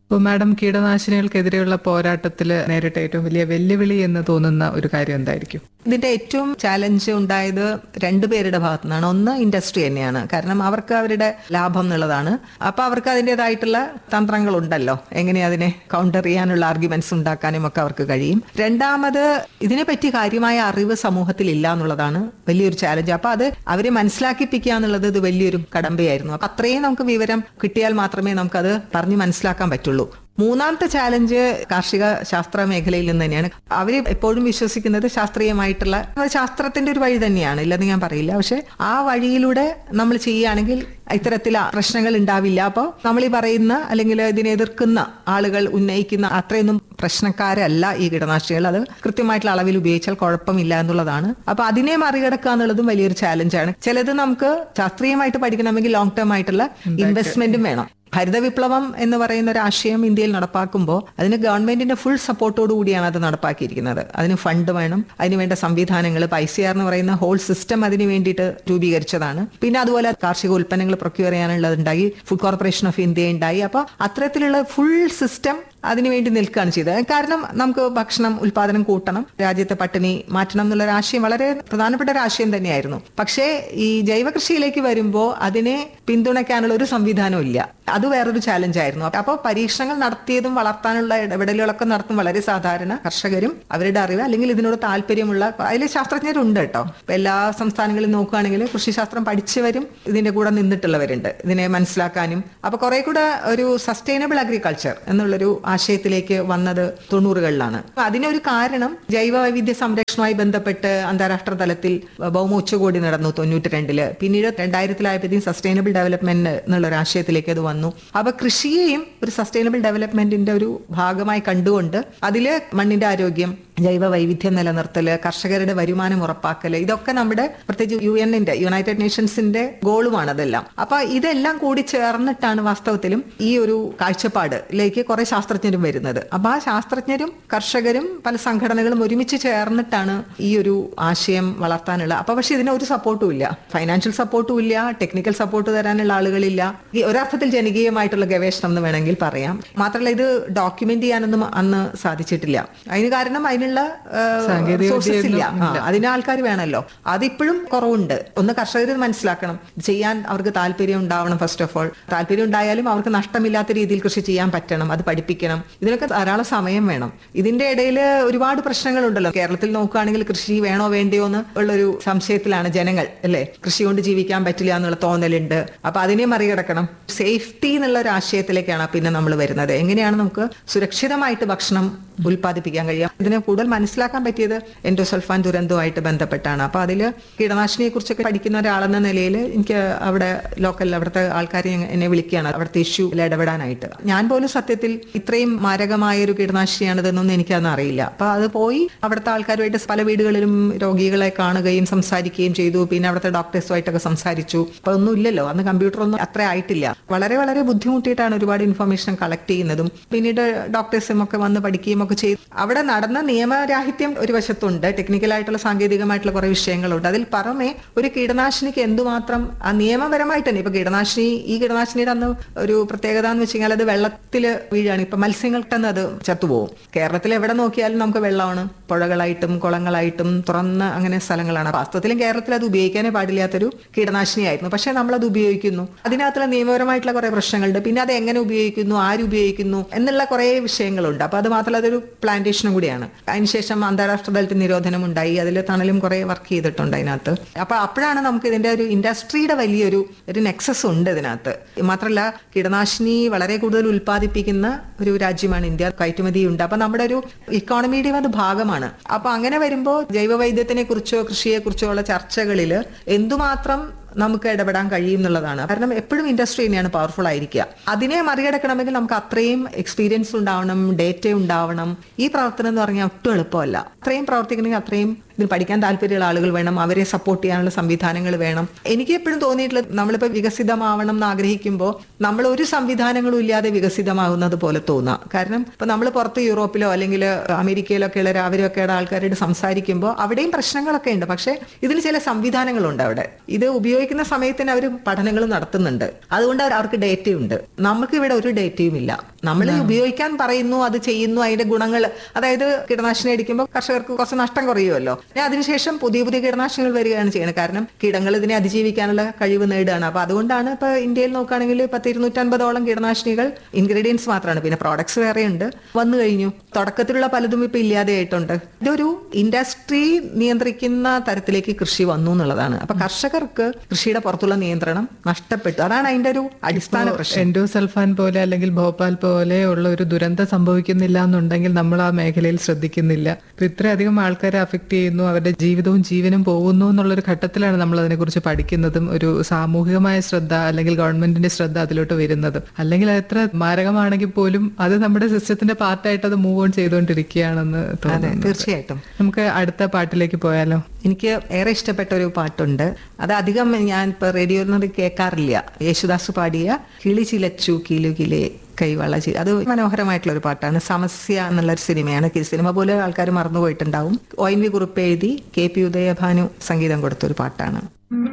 അപ്പോൾ മാഡം കീടനാശിനികൾക്കെതിരെയുള്ള പോരാട്ടത്തിൽ നേരിട്ട ഏറ്റവും വലിയ വെല്ലുവിളി എന്ന് തോന്നുന്ന ഒരു കാര്യം എന്തായിരിക്കും ഇതിന്റെ ഏറ്റവും ചാലഞ്ച് ഉണ്ടായത് രണ്ടുപേരുടെ ഭാഗത്തു നിന്നാണ് ഒന്ന് ഇൻഡസ്ട്രി തന്നെയാണ് കാരണം അവർക്ക് അവരുടെ ലാഭം എന്നുള്ളതാണ് അപ്പൊ അവർക്ക് അതിൻ്റെതായിട്ടുള്ള തന്ത്രങ്ങളുണ്ടല്ലോ എങ്ങനെ അതിനെ കൗണ്ടർ ചെയ്യാനുള്ള ആർഗ്യുമെന്റ്സ് ഉണ്ടാക്കാനും ഒക്കെ അവർക്ക് കഴിയും രണ്ടാമത് ഇതിനെപ്പറ്റി കാര്യമായ അറിവ് സമൂഹത്തിൽ ഇല്ല എന്നുള്ളതാണ് വലിയൊരു ചാലഞ്ച് അപ്പൊ അത് അവരെ മനസ്സിലാക്കിപ്പിക്കുക എന്നുള്ളത് ഇത് വലിയൊരു കടമ്പയായിരുന്നു അപ്പൊ അത്രയും നമുക്ക് വിവരം കിട്ടിയാൽ മാത്രമേ നമുക്കത് പറഞ്ഞ് മനസ്സിലാക്കാൻ പറ്റുള്ളൂ മൂന്നാമത്തെ ചാലഞ്ച് കാർഷിക ശാസ്ത്ര മേഖലയിൽ നിന്ന് തന്നെയാണ് അവർ എപ്പോഴും വിശ്വസിക്കുന്നത് ശാസ്ത്രീയമായിട്ടുള്ള അത് ശാസ്ത്രത്തിന്റെ ഒരു വഴി തന്നെയാണ് ഇല്ലെന്ന് ഞാൻ പറയില്ല പക്ഷെ ആ വഴിയിലൂടെ നമ്മൾ ചെയ്യുകയാണെങ്കിൽ ഇത്തരത്തിൽ പ്രശ്നങ്ങൾ ഉണ്ടാവില്ല അപ്പോൾ നമ്മൾ ഈ പറയുന്ന അല്ലെങ്കിൽ ഇതിനെ എതിർക്കുന്ന ആളുകൾ ഉന്നയിക്കുന്ന അത്രയൊന്നും പ്രശ്നക്കാരല്ല ഈ കീടനാശിനികൾ അത് കൃത്യമായിട്ടുള്ള അളവിൽ ഉപയോഗിച്ചാൽ കുഴപ്പമില്ല എന്നുള്ളതാണ് അപ്പൊ അതിനെ മറികടക്കുക എന്നുള്ളതും വലിയൊരു ചാലഞ്ചാണ് ചിലത് നമുക്ക് ശാസ്ത്രീയമായിട്ട് പഠിക്കണമെങ്കിൽ ലോങ് ടേം ആയിട്ടുള്ള ഇൻവെസ്റ്റ്മെന്റും വേണം ഹരിത വിപ്ലവം എന്ന് പറയുന്ന ഒരു ആശയം ഇന്ത്യയിൽ നടപ്പാക്കുമ്പോൾ അതിന് ഗവൺമെന്റിന്റെ ഫുൾ സപ്പോർട്ടോടു കൂടിയാണ് അത് നടപ്പാക്കിയിരിക്കുന്നത് അതിന് ഫണ്ട് വേണം അതിന് വേണ്ട സംവിധാനങ്ങൾ പൈസയാർ എന്ന് പറയുന്ന ഹോൾ സിസ്റ്റം അതിന് വേണ്ടിയിട്ട് രൂപീകരിച്ചതാണ് പിന്നെ അതുപോലെ കാർഷിക ഉൽപ്പന്നങ്ങൾ പ്രൊക്യൂർ ചെയ്യാനുള്ളത് ഉണ്ടായി ഫുഡ് കോർപ്പറേഷൻ ഓഫ് ഇന്ത്യ ഉണ്ടായി അപ്പോൾ അത്തരത്തിലുള്ള ഫുൾ സിസ്റ്റം അതിനുവേണ്ടി നിൽക്കുകയാണ് ചെയ്തത് കാരണം നമുക്ക് ഭക്ഷണം ഉൽപാദനം കൂട്ടണം രാജ്യത്തെ പട്ടിണി മാറ്റണം എന്നുള്ള ഒരു ആശയം വളരെ പ്രധാനപ്പെട്ട ഒരു ആശയം തന്നെയായിരുന്നു പക്ഷേ ഈ ജൈവ കൃഷിയിലേക്ക് വരുമ്പോൾ അതിനെ പിന്തുണയ്ക്കാനുള്ള ഒരു സംവിധാനവും ഇല്ല അത് വേറൊരു ചാലഞ്ച് ആയിരുന്നു അപ്പോൾ പരീക്ഷണങ്ങൾ നടത്തിയതും വളർത്താനുള്ള ഇടപെടലുകളൊക്കെ നടത്തും വളരെ സാധാരണ കർഷകരും അവരുടെ അറിവ് അല്ലെങ്കിൽ ഇതിനോട് താല്പര്യമുള്ള അതിൽ ശാസ്ത്രജ്ഞരുണ്ട് കേട്ടോ ഇപ്പൊ എല്ലാ സംസ്ഥാനങ്ങളിലും നോക്കുകയാണെങ്കിൽ കൃഷിശാസ്ത്രം പഠിച്ചവരും ഇതിന്റെ കൂടെ നിന്നിട്ടുള്ളവരുണ്ട് ഇതിനെ മനസ്സിലാക്കാനും അപ്പൊ കുറെ കൂടെ ഒരു സസ്റ്റൈനബിൾ അഗ്രികൾച്ചർ എന്നുള്ളൊരു ആശയത്തിലേക്ക് വന്നത് തൊണ്ണൂറുകളിലാണ് അതിനൊരു കാരണം ജൈവ വൈവിധ്യ സംരക്ഷണവുമായി ബന്ധപ്പെട്ട് അന്താരാഷ്ട്ര തലത്തിൽ ഭൗമ ഉച്ചകോടി നടന്നു തൊണ്ണൂറ്റി രണ്ടില് പിന്നീട് രണ്ടായിരത്തിലായപ്പോഴത്തേക്കും സസ്റ്റൈനബിൾ ഡെവലപ്മെന്റ് എന്നുള്ള ഒരു ആശയത്തിലേക്ക് അത് വന്നു അപ്പൊ കൃഷിയെയും ഒരു സസ്റ്റൈനബിൾ ഡെവലപ്മെന്റിന്റെ ഒരു ഭാഗമായി കണ്ടുകൊണ്ട് അതില് മണ്ണിന്റെ ആരോഗ്യം ജൈവ വൈവിധ്യം നിലനിർത്തല് കർഷകരുടെ വരുമാനം ഉറപ്പാക്കല് ഇതൊക്കെ നമ്മുടെ പ്രത്യേകിച്ച് യു എന്നിന്റെ യുണൈറ്റഡ് നേഷൻസിന്റെ ഗോളുമാണ് അതെല്ലാം അപ്പൊ ഇതെല്ലാം കൂടി ചേർന്നിട്ടാണ് വാസ്തവത്തിലും ഈ ഒരു കാഴ്ചപ്പാടിലേക്ക് കുറെ ശാസ്ത്രജ്ഞരും വരുന്നത് അപ്പൊ ആ ശാസ്ത്രജ്ഞരും കർഷകരും പല സംഘടനകളും ഒരുമിച്ച് ചേർന്നിട്ടാണ് ഈ ഒരു ആശയം വളർത്താനുള്ള അപ്പൊ പക്ഷെ ഇതിന് ഒരു സപ്പോർട്ടും ഇല്ല ഫൈനാൻഷ്യൽ സപ്പോർട്ടും ഇല്ല ടെക്നിക്കൽ സപ്പോർട്ട് തരാനുള്ള ആളുകളില്ല ഈ ഒരർത്ഥത്തിൽ ജനകീയമായിട്ടുള്ള ഗവേഷണം എന്ന് വേണമെങ്കിൽ പറയാം മാത്രമല്ല ഇത് ഡോക്യുമെന്റ് ചെയ്യാനൊന്നും അന്ന് സാധിച്ചിട്ടില്ല അതിന് കാരണം അതിനുള്ള സാങ്കേതിക സോഴ്സസ് ഇല്ല വിദ്യയൊന്നും ആ, അതിന് ആൾക്കാർ വേണമല്ലോ അതിപ്പോഴും കുറവുണ്ട് ഒന്ന് കർഷകർ മനസ്സിലാക്കണം ചെയ്യാൻ അവർക്ക് താല്പര്യം ഉണ്ടാവണം ഫസ്റ്റ് ഓഫ് ഓൾ താല്പര്യം ഉണ്ടായാലും അവർക്ക് നഷ്ടമില്ലാത്ത രീതിയിൽ കൃഷി ചെയ്യാൻ പറ്റണം അത് പഠിപ്പിക്കണം ഇതിനൊക്കെ ധാരാളം സമയം വേണം ഇതിന്റെ ഇടയിൽ ഒരുപാട് പ്രശ്നങ്ങളുണ്ടല്ലോ കേരളത്തിൽ നോക്കുകയാണെങ്കിൽ കൃഷി വേണോ വേണ്ടയോ എന്ന് ഉള്ളൊരു സംശയത്തിലാണ് ജനങ്ങൾ അല്ലേ കൃഷി കൊണ്ട് ജീവിക്കാൻ പറ്റില്ല എന്നുള്ള തോന്നലുണ്ട് അപ്പൊ അതിനെ മറികടക്കണം സേഫ്റ്റി എന്നുള്ള ഒരു ആശയത്തിലേക്കാണ് പിന്നെ നമ്മൾ വരുന്നത് എങ്ങനെയാണ് നമുക്ക് സുരക്ഷിതമായിട്ട് ഭക്ഷണം ഉൽപ്പാദിപ്പിക്കാൻ കഴിയുക ഇതിനെ കൂടുതൽ മനസ്സിലാക്കാൻ പറ്റിയത് എൻഡോസൾഫാൻ ദുരന്തവുമായിട്ട് ബന്ധപ്പെട്ടാണ് അപ്പൊ അതിൽ കീടനാശിനിയെ കുറിച്ചൊക്കെ പഠിക്കുന്ന ഒരാളെന്ന നിലയിൽ എനിക്ക് അവിടെ ലോക്കൽ അവിടുത്തെ ആൾക്കാരെ എന്നെ വിളിക്കുകയാണ് അവിടുത്തെ ഇഷ്യൂവിൽ ഇടപെടാനായിട്ട് ഞാൻ പോലും സത്യത്തിൽ ഇത്രയും മാരകമായ ഒരു കീടനാശിനിയാണിതെന്നൊന്നും എനിക്കതൊന്നും അറിയില്ല അപ്പൊ അത് പോയി അവിടുത്തെ ആൾക്കാരുമായിട്ട് പല വീടുകളിലും രോഗികളെ കാണുകയും സംസാരിക്കുകയും ചെയ്തു പിന്നെ അവിടുത്തെ ഡോക്ടേഴ്സുമായിട്ടൊക്കെ സംസാരിച്ചു അപ്പൊ ഒന്നും ഇല്ലല്ലോ അന്ന് കമ്പ്യൂട്ടർ ഒന്നും അത്ര ആയിട്ടില്ല വളരെ വളരെ ബുദ്ധിമുട്ടിയിട്ടാണ് ഒരുപാട് ഇൻഫർമേഷൻ കളക്ട് ചെയ്യുന്നതും പിന്നീട് ഡോക്ടേഴ്സും ഒക്കെ വന്ന് പഠിക്കുകയും ഒക്കെ ചെയ്തു അവിടെ നടന്ന നിയമരാഹിത്യം ഒരു വശത്തുണ്ട് ടെക്നിക്കലായിട്ടുള്ള സാങ്കേതികമായിട്ടുള്ള കുറെ വിഷയങ്ങളുണ്ട് അതിൽ പുറമെ ഒരു കീടനാശിനിക്ക് എന്തുമാത്രം ആ നിയമപരമായിട്ട് തന്നെ ഇപ്പൊ കീടനാശിനി ഈ കീടനാശിനിയുടെ അന്ന് ഒരു പ്രത്യേകത എന്ന് വെച്ച് കഴിഞ്ഞാൽ അത് വെള്ളത്തിൽ വീഴാണ് ഇപ്പൊ മത്സ്യങ്ങൾക്കെന്ന് അത് ചത്തുപോകും കേരളത്തിൽ എവിടെ നോക്കിയാലും നമുക്ക് വെള്ളമാണ് പുഴകളായിട്ടും കുളങ്ങളായിട്ടും തുറന്ന അങ്ങനെ സ്ഥലങ്ങളാണ് വാസ്തവത്തിലും കേരളത്തിൽ അത് ഉപയോഗിക്കാനേ പാടില്ലാത്തൊരു കീടനാശിനിയായിരുന്നു പക്ഷെ നമ്മൾ അത് ഉപയോഗിക്കുന്നു അതിനകത്തുള്ള നിയമപരമായിട്ടുള്ള കുറെ പ്രശ്നങ്ങളുണ്ട് പിന്നെ അത് എങ്ങനെ ഉപയോഗിക്കുന്നു ആര് ഉപയോഗിക്കുന്നു എന്നുള്ള കുറെ വിഷയങ്ങളുണ്ട് അപ്പൊ അത് മാത്രമല്ല അതൊരു പ്ലാന്റേഷനും കൂടിയാണ് അതിനുശേഷം അന്താരാഷ്ട്ര തലത്തിൽ നിരോധനം ഉണ്ടായി അതിൽ തണലും കുറെ വർക്ക് ചെയ്തിട്ടുണ്ട് അതിനകത്ത് അപ്പൊ അപ്പോഴാണ് നമുക്ക് ഇതിന്റെ ഒരു ഇൻഡസ്ട്രിയുടെ വലിയൊരു ഒരു നെക്സസ് ഉണ്ട് ഇതിനകത്ത് മാത്രമല്ല കീടനാശിനി വളരെ കൂടുതൽ ഉൽപ്പാദിപ്പിക്കുന്ന ഒരു രാജ്യമാണ് ഇന്ത്യ കയറ്റുമതി ഉണ്ട് അപ്പൊ നമ്മുടെ ഒരു ഇക്കോണമിയുടെ അത് ഭാഗമാണ് അപ്പൊ അങ്ങനെ വരുമ്പോൾ ജൈവ വൈദ്യത്തിനെ കുറിച്ചോ കൃഷിയെ കുറിച്ചോ ഉള്ള ചർച്ചകളിൽ എന്തുമാത്രം നമുക്ക് ഇടപെടാൻ കഴിയും എന്നുള്ളതാണ് കാരണം എപ്പോഴും ഇൻഡസ്ട്രി തന്നെയാണ് പവർഫുൾ ആയിരിക്കുക അതിനെ മറികടക്കണമെങ്കിൽ നമുക്ക് അത്രയും എക്സ്പീരിയൻസ് ഉണ്ടാവണം ഡേറ്റ ഉണ്ടാവണം ഈ പ്രവർത്തനം എന്ന് പറഞ്ഞാൽ ഒട്ടും എളുപ്പമല്ല അത്രയും പ്രവർത്തിക്കണമെങ്കിൽ അത്രയും ഇതിന് പഠിക്കാൻ താല്പര്യമുള്ള ആളുകൾ വേണം അവരെ സപ്പോർട്ട് ചെയ്യാനുള്ള സംവിധാനങ്ങൾ വേണം എനിക്ക് എപ്പോഴും തോന്നിയിട്ടുള്ളത് നമ്മളിപ്പോൾ വികസിതമാവണം എന്ന് ആഗ്രഹിക്കുമ്പോൾ നമ്മൾ ഒരു സംവിധാനങ്ങളും ഇല്ലാതെ വികസിതമാകുന്നത് പോലെ തോന്നാം കാരണം ഇപ്പൊ നമ്മൾ പുറത്ത് യൂറോപ്പിലോ അല്ലെങ്കിൽ അമേരിക്കയിലോ ഒക്കെ ഉള്ള അവരൊക്കെയുടെ ആൾക്കാരോട് സംസാരിക്കുമ്പോൾ അവിടെയും പ്രശ്നങ്ങളൊക്കെ ഉണ്ട് പക്ഷേ ഇതിന് ചില സംവിധാനങ്ങളുണ്ട് അവിടെ ഇത് ഉപയോഗിക്കുന്ന സമയത്തിന് അവർ പഠനങ്ങൾ നടത്തുന്നുണ്ട് അതുകൊണ്ട് അവർ- അവർക്ക് ഡേറ്റയുണ്ട് നമുക്ക് ഇവിടെ ഒരു ഡേറ്റയും ഇല്ല നമ്മൾ ഉപയോഗിക്കാൻ പറയുന്നു അത് ചെയ്യുന്നു അതിന്റെ ഗുണങ്ങൾ അതായത് കീടനാശിനി അടിക്കുമ്പോൾ കർഷകർക്ക് കുറച്ച് നഷ്ടം കുറയുമല്ലോ പിന്നെ അതിനുശേഷം പുതിയ പുതിയ കീടനാശിനികൾ വരികയാണ് ചെയ്യുന്നത് കാരണം കീടങ്ങൾ ഇതിനെ അതിജീവിക്കാനുള്ള കഴിവ് നേടുകയാണ് അപ്പൊ അതുകൊണ്ടാണ് ഇപ്പൊ ഇന്ത്യയിൽ നോക്കുകയാണെങ്കിൽ പത്ത് ഇരുന്നൂറ്റൻപതോളം കീടനാശിനികൾ ഇൻഗ്രീഡിയൻസ് മാത്രമാണ് പിന്നെ പ്രോഡക്ട്സ് വേറെയുണ്ട് വന്നു കഴിഞ്ഞു തുടക്കത്തിലുള്ള പലതും ഇപ്പൊ ഇല്ലാതെയായിട്ടുണ്ട് ഇതൊരു ഇൻഡസ്ട്രി നിയന്ത്രിക്കുന്ന തരത്തിലേക്ക് കൃഷി വന്നു എന്നുള്ളതാണ് അപ്പൊ കർഷകർക്ക് കൃഷിയുടെ പുറത്തുള്ള നിയന്ത്രണം നഷ്ടപ്പെട്ടു അതാണ് അതിന്റെ ഒരു അടിസ്ഥാന പ്രശ്നം എൻഡോസൾഫാൻ പോലെ അല്ലെങ്കിൽ ഭോപ്പാൽ പോലെ ഉള്ള ഒരു ദുരന്തം സംഭവിക്കുന്നില്ല എന്നുണ്ടെങ്കിൽ നമ്മൾ ആ മേഖലയിൽ ശ്രദ്ധിക്കുന്നില്ല ഇപ്പൊ ഇത്രയധികം ആൾക്കാരെ അഫക്ട് ചെയ്യുന്നു അവരുടെ ജീവിതവും ജീവനും പോകുന്നു എന്നുള്ള ഒരു ഘട്ടത്തിലാണ് നമ്മൾ അതിനെക്കുറിച്ച് പഠിക്കുന്നതും ഒരു സാമൂഹികമായ ശ്രദ്ധ അല്ലെങ്കിൽ ഗവൺമെന്റിന്റെ ശ്രദ്ധ അതിലോട്ട് വരുന്നതും അല്ലെങ്കിൽ അത് എത്ര മാരകമാണെങ്കിൽ പോലും അത് നമ്മുടെ സിസ്റ്റത്തിന്റെ പാർട്ടായിട്ട് അത് മൂവ് ഓൺ ചെയ്തുകൊണ്ടിരിക്കുകയാണെന്ന് അതെ തോന്നുന്നു തീർച്ചയായിട്ടും നമുക്ക് അടുത്ത പാട്ടിലേക്ക് പോയാലോ എനിക്ക് ഏറെ ഇഷ്ടപ്പെട്ട ഒരു പാട്ടുണ്ട് അത് അധികം ഞാൻ ഇപ്പൊ റേഡിയോയിൽ കേൾക്കാറില്ല യേശുദാസ് പാടിയ കിളി ചിലച്ചു കിലുകിലെ കൈവള ചി അത് മനോഹരമായിട്ടുള്ള ഒരു പാട്ടാണ് സമസ്യ എന്നുള്ള ഒരു സിനിമയാണ് ഈ സിനിമ പോലെ ആൾക്കാർ മറന്നുപോയിട്ടുണ്ടാവും ഒ എൻ വി കുറിപ്പ് എഴുതി കെ പി ഉദയഭാനു സംഗീതം കൊടുത്ത ഒരു പാട്ടാണ്